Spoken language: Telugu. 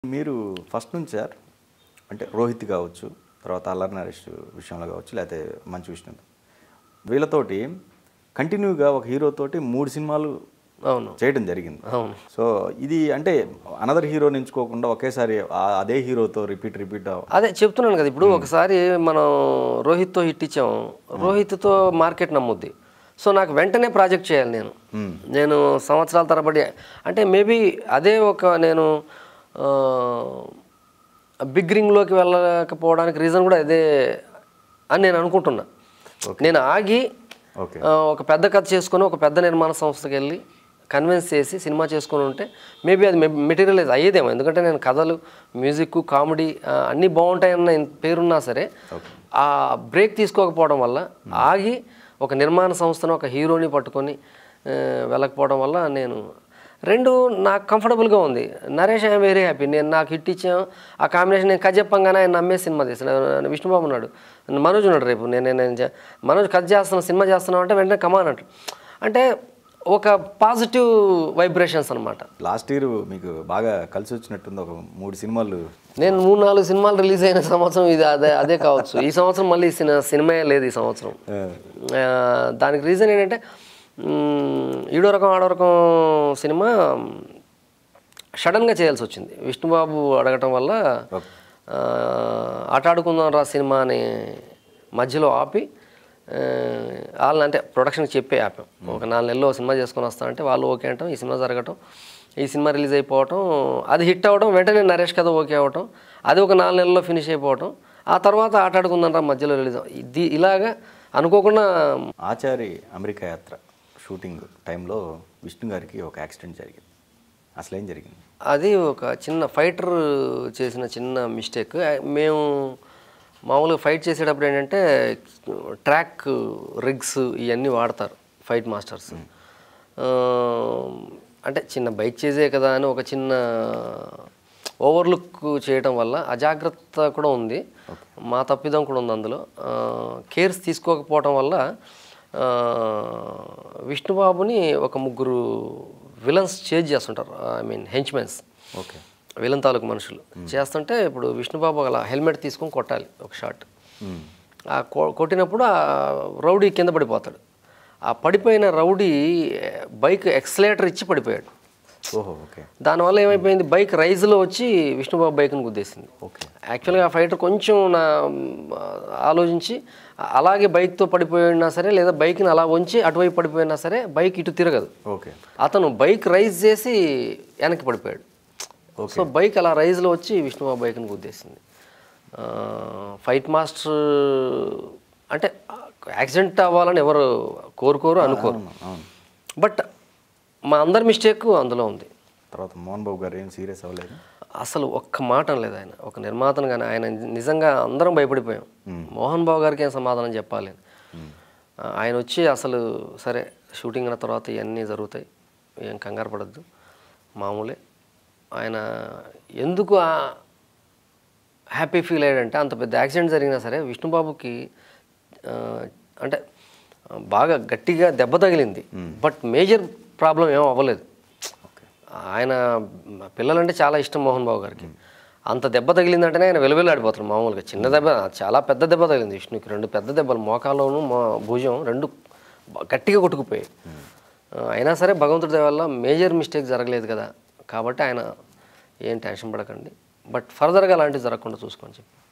మీరు ఫస్ట్ నుంచి సార్ అంటే రోహిత్ కావచ్చు తర్వాత అల్లరి నరేష్ విషయంలో కావచ్చు లేకపోతే మంచు విష్ణు వీళ్ళతోటి కంటిన్యూగా ఒక హీరోతోటి మూడు సినిమాలు అవును చేయడం జరిగింది అవును సో ఇది అంటే అనదర్ హీరోని ఎంచుకోకుండా ఒకేసారి ఆ- అదే హీరోతో రిపీట్ రిపీట్ అదే చెప్తున్నాను కదా ఇప్పుడు ఒకసారి మనం రోహిత్తో హిట్ ఇచ్చాం రోహిత్తో మార్కెట్ నమ్ముద్ది సో నాకు వెంటనే ప్రాజెక్ట్ చేయాలి నేను నేను సంవత్సరాల తరబడి అంటే మేబీ అదే ఒక నేను బిగ్ రింగ్లోకి వెళ్ళకపోవడానికి రీజన్ కూడా అదే అని నేను అనుకుంటున్నా నేను ఆగి ఓకే ఆ, ఒక పెద్ద కథ చేసుకొని ఒక పెద్ద నిర్మాణ సంస్థకి వెళ్ళి కన్విన్స్ చేసి సినిమా చేసుకొని ఉంటే మేబీ అది మెటీరియలైజ్ అయ్యేదేమో ఎందుకంటే నేను కథలు మ్యూజిక్ కామెడీ అన్నీ బాగుంటాయన్న ఇన్- పేరున్నా సరే ఆ బ్రేక్ తీసుకోకపోవడం వల్ల ఆగి ఒక నిర్మాణ సంస్థను ఒక హీరోని పట్టుకొని ఆ, వెళ్ళకపోవడం వల్ల నేను రెండు నాకు కంఫర్టబుల్గా ఉంది నరేష్ ఐఎమ్ వెరీ హ్యాపీ నేను నాకు హిట్ ఇచ్చాం ఆ కాంబినేషన్ నేను కథ చెప్పంగానే ఆయన నమ్మే సినిమా తీసిన విష్ణుబాబు ఉన్నాడు మనోజ్ ఉన్నాడు రేపు నేను నేను- నేను చే- మనోజ్ కథ చేస్తున్నాను సినిమా చేస్తున్నాం అంటే వెంటనే కమాన్ అంట అంటే ఒక పాజిటివ్ వైబ్రేషన్స్ అనమాట లాస్ట్ ఇయర్ మీకు బాగా కలిసి వచ్చినట్టుంది ఒక మూడు సినిమాలు నేను మూడు నాలుగు సినిమాలు రిలీజ్ అయిన సంవత్సరం ఇది అదే అదే కావచ్చు ఈ సంవత్సరం మళ్ళీ సినిమా సినిమాయే లేదు ఈ సంవత్సరం ఆ, దానికి రీజన్ ఏంటంటే మ్, ఈడో రకం ఆడో రకం సినిమా సడన్గా చేయాల్సి వచ్చింది విష్ణుబాబు అడగటం వల్ల ఆ, ఆట ఆడుకుందాం రా సినిమా అని మధ్యలో ఆపి ఆ, వాళ్ళని అంటే ప్రొడక్షన్కి చెప్పి ఆపాం ఒక నాలుగు నెలలు ఓ సినిమా చేసుకొని వస్తానంటే వాళ్ళు ఓకే అంటాం ఈ సినిమా జరగటం ఈ సినిమా రిలీజ్ అయిపోవటం అది హిట్ అవ్వడం వెంటనే నరేష్ కథ ఓకే అవ్వటం అది ఒక నాలుగు నెలల్లో ఫినిష్ అయిపోవటం ఆ తర్వాత ఆట ఆడుకుందాం రా మధ్యలో రిలీజ్ అవ్వ- ఇది ఇలాగా అనుకోకుండా ఆచారి అమెరికా యాత్ర షూటింగ్ టైంలో విష్ణు గారికి ఒక యాక్సిడెంట్ జరిగింది అసలు ఏం జరిగింది అది ఒక చిన్న ఫైటర్ చేసిన చిన్న మిస్టేక్ మేము మామూలుగా ఫైట్ చేసేటప్పుడు ఏంటంటే ట్రాక్ రిగ్స్ ఇవన్నీ వాడతారు ఫైట్ మాస్టర్స్ ఆ, అంటే చిన్న బైక్ చేసే కదా అని ఒక చిన్న ఓవర్లుక్ చేయడం వల్ల అజాగ్రత్త కూడా ఉంది మా తప్పిదం కూడా ఉంది అందులో కేర్స్ తీసుకోకపోవడం వల్ల ఆ, విష్ణుబాబుని ఒక ముగ్గురు విలన్స్ చేజ్ చేస్తుంటారు I mean henchmens okay villain తాలూకు మనుషులు చేస్తుంటే ఇప్పుడు విష్ణుబాబు అలా హెల్మెట్ తీసుకొని కొట్టాలి ఒక షాట్ ఆ కొ- కొట్టినప్పుడు ఆ రౌడీ కింద పడిపోతాడు ఆ పడిపోయిన రౌడీ బైక్ ఎక్సలేటర్ ఇచ్చి పడిపోయాడు ఓహో ఓకే దానివల్ల ఏమైపోయింది బైక్ రైజ్లో వచ్చి విష్ణుబాబు బైక్ని గుద్దేసింది ఓకే యాక్చువల్గా ఆ ఫైటర్ కొంచెం నా ఆలోచించి అలాగే బైక్తో పడిపోయినా సరే లేదా బైక్ని అలా ఉంచి అటువైపు పడిపోయినా సరే బైక్ ఇటు తిరగదు ఓకే అతను బైక్ రైజ్ చేసి వెనక్కి పడిపోయాడు సో బైక్ అలా రైజ్లో వచ్చి విష్ణుబాబు బైక్ని గుద్దేసింది ఆ, ఫైట్ మాస్టర్ అంటే యాక్సిడెంట్ అవ్వాలని ఎవరు కోరుకోరు అనుకోరు అవును బట్ మా అందరి మిస్టేక్ అందులో ఉంది తర్వాత మోహన్ బాబు గారు ఏం సీరియస్ అవ్వలేదు అసలు ఒక్క మాట అనలేదు ఆయన ఒక నిర్మాతను కానీ ఆయన నిజంగా అందరం భయపడిపోయాం మోహన్ బాబు గారికి ఏం సమాధానం చెప్పాలి అని. ఆ, ఆయన వచ్చి అసలు సరే షూటింగ్ అయిన తర్వాత ఇవన్నీ జరుగుతాయి ఏం కంగారు పడద్దు మామూలే ఆయన ఎందుకు ఆ- హ్యాపీ ఫీల్ అయ్యాడంటే అంత పెద్ద యాక్సిడెంట్ జరిగినా సరే విష్ణుబాబుకి ఆ, అంటే ఆ, బాగా గట్టిగా దెబ్బ తగిలింది బట్ మేజర్ ప్రాబ్లం ఏం అవ్వలేదు ఆయన పిల్లలంటే చాలా ఇష్టం మోహన్ బాబు గారికి అంత దెబ్బ తగిలిందంటేనే ఆయన వెలువెల్లాడిపోతాడు మామూలుగా చిన్న దెబ్బ చాలా పెద్ద దెబ్బ తగిలింది విష్ణుకి రెండు పెద్ద దెబ్బలు మోకాల్లోను మో భుజం రెండు బ- గట్టిగా కొట్టుకుపోయాయి ఆ, అయినా సరే భగవంతుడి దయ వల్ల మేజర్ మిస్టేక్ జరగలేదు కదా కాబట్టి ఆయన ఏం టెన్షన్ పడకండి బట్ ఫర్దర్గా అలాంటివి జరగకుండా చూసుకొని చెప్పి